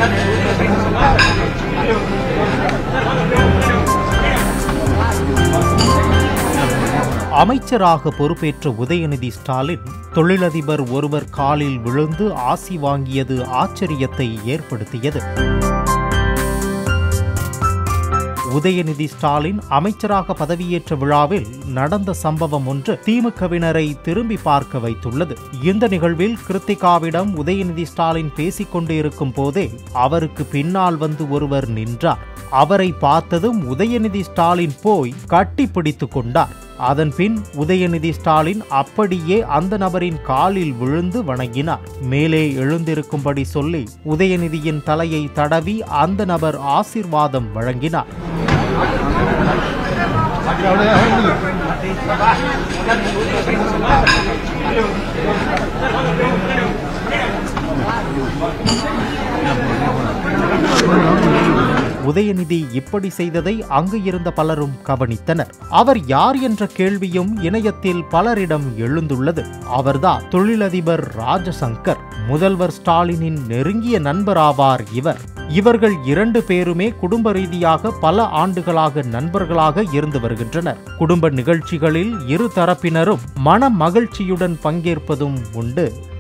அமைச்சராக பொறுப்பேற்ற உதயநிதி ஸ்டாலின் தொழிலதிபர் ஒருவர் காலில் விழுந்து ஆசி வாங்கியது ஆச்சரியத்தை ஏற்படுத்தியது உதயநிதி ஸ்டாலின் அமைச்சராக பதவியேற்ற விழாவில் நடந்த சம்பவம் ஒன்று திமுகவினரை திரும்பி பார்க்க வைத்துள்ளது இந்த நிகழ்வில் கிருத்திகாவிடம் உதயநிதி ஸ்டாலின் பேசிக் கொண்டிருக்கும் போதே அவருக்கு பின்னால் வந்து ஒருவர் நின்றார் அவரை பார்த்ததும் உதயநிதி ஸ்டாலின் போய் கட்டி பிடித்துக் கொண்டார் அதன் பின் உதயநிதி ஸ்டாலின் அப்படியே அந்த நபரின் காலில் விழுந்து வணங்கினார் மேலே எழுந்திருக்கும்படி சொல்லி உதயநிதியின் தலையை தடவி அந்த நபர் ஆசிர்வாதம் வழங்கினார் உதயநிதி இப்படி செய்ததை அங்கு இருந்த பலரும் கவனித்தனர் அவர் யார் என்ற கேள்வியும் இணையத்தில் பலரிடம் எழுந்துள்ளது அவர்தான் தொழிலதிபர் ராஜசங்கர் முதல்வர் ஸ்டாலினின் நெருங்கிய நண்பராவார் இவர் இவர்கள் இரண்டு பேருமே குடும்ப ரீதியாக பல ஆண்டுகளாக நண்பர்களாக இருந்து வருகின்றனர் குடும்ப நிகழ்ச்சிகளில் இரு தரப்பினரும் மன மகிழ்ச்சியுடன் பங்கேற்பதும் உண்டு